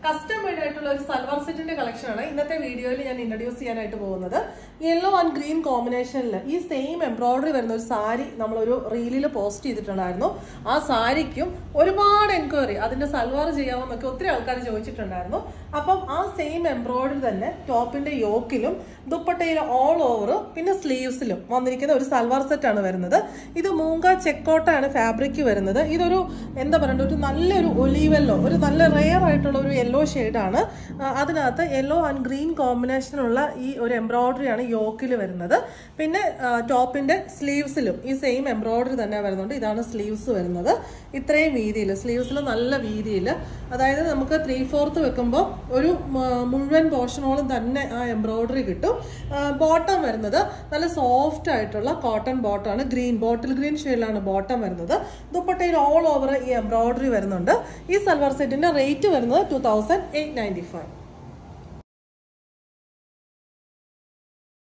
custom made ആയിട്ടുള്ള ഒരു സൽവാർ സെറ്റിന്റെ കളക്ഷൻ ആണ് ഇന്നത്തെ വീഡിയോയിൽ ഞാൻ ഇൻട്രൊഡ്യൂസ് ചെയ്യാനായിട്ട് പോകുന്നത് യെല്ലോ ആൻഡ് ഗ്രീൻ കോമ്പിനേഷനിൽ ഈ സെയിം എംബ്രോയിഡറി വരുന്ന ഒരു സാരി നമ്മളൊരു റീലിൽ പോസ്റ്റ് ചെയ്തിട്ടുണ്ടായിരുന്നു ആ സാരിക്കും ഒരുപാട് എൻക്വയറി അതിന്റെ സൽവാർ ചെയ്യാമെന്നൊക്കെ ഒത്തിരി ആൾക്കാർ ചോദിച്ചിട്ടുണ്ടായിരുന്നു അപ്പം ആ സെയിം എംബ്രോയിഡറി തന്നെ ടോപ്പിന്റെ യോക്കിലും ദുപ്പട്ടയിൽ ഓൾ ഓവർ പിന്നെ സ്ലീവ്സിലും വന്നിരിക്കുന്ന ഒരു സൽവാർ സെറ്റ് ആണ് വരുന്നത് ഇത് മൂങ്ക ചെക്കോട്ടാണ് ഫാബ്രിക് വരുന്നത് ഇതൊരു എന്താ പറയണ്ട ഒരു നല്ലൊരു ഒലീവെല്ലോ ഒരു നല്ല റെയർ ആയിട്ടുള്ള ഒരു യെല്ലോ ഷെയ്ഡാണ് അതിനകത്ത് യെല്ലോ ആൻഡ് ഗ്രീൻ കോമ്പിനേഷനുള്ള ഈ ഒരു എംബ്രോയിഡറി ആണ് യോക്കിൽ വരുന്നത് പിന്നെ ടോപ്പിന്റെ സ്ലീവ്സിലും ഈ സെയിം എംബ്രോയിഡറി തന്നെ വരുന്നുണ്ട് ഇതാണ് സ്ലീവ്സ് വരുന്നത് ഇത്രയും വീതിയിൽ സ്ലീവ്സിൽ നല്ല വീതിയിൽ അതായത് നമുക്ക് ത്രീ ഫോർത്ത് വെക്കുമ്പോൾ ഒരു മ- മുഴുവൻ പോർഷനോളം തന്നെ ആ എംബ്രോയിഡറി കിട്ടും ബോട്ടം വരുന്നത് നല്ല സോഫ്റ്റ് ആയിട്ടുള്ള കോട്ടൺ ബോട്ടമാണ് ഗ്രീൻ ബോട്ടിൽ ഗ്രീൻ ഷെയ്ഡിലാണ് ബോട്ടം വരുന്നത് ദുപ്പട്ടയിൽ ഓൾ ഓവർ ഈ എംബ്രോയിഡറി വരുന്നുണ്ട് ഈ സൽവാർ സെറ്റിന്റെ റേറ്റ് വരുന്നത് two thousand eight ninety five